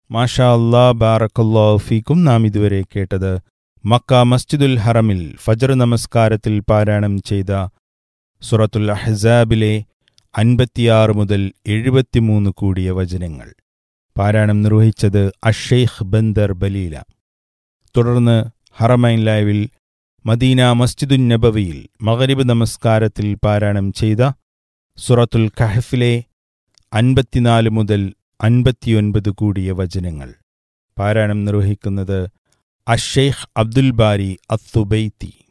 മാഷാ അല്ലാ ബാറക്കല്ലാ ഫീക്കും നാം ഇതുവരെ കേട്ടത് മക്ക മസ്ജിദുൽ ഹറമിൽ ഫജർ നമസ്കാരത്തിൽ പാരായണം ചെയ്ത സുറത്തുൽ അഹ്സാബിലെ അൻപത്തിയാറ് മുതൽ എഴുപത്തിമൂന്ന് കൂടിയ വചനങ്ങൾ പാരായണം നിർവഹിച്ചത് അഷെയ്ഖ് ബന്ദർ ബലീല തുടർന്ന് ഹറമൈൻ ലൈവിൽ മദീന മസ്ജിദുൻ നബവിയിൽ മഗരിബ് നമസ്കാരത്തിൽ പാരായണം ചെയ്ത സുറത്തുൽ കഹഫിലെ അൻപത്തിനാല് മുതൽ അൻപത്തിയൊൻപത് കൂടിയ വചനങ്ങൾ പാരായണം നിർവഹിക്കുന്നത് അഷെയ്ഖ് അബ്ദുൽ ബാരി അത്തുബൈത്തി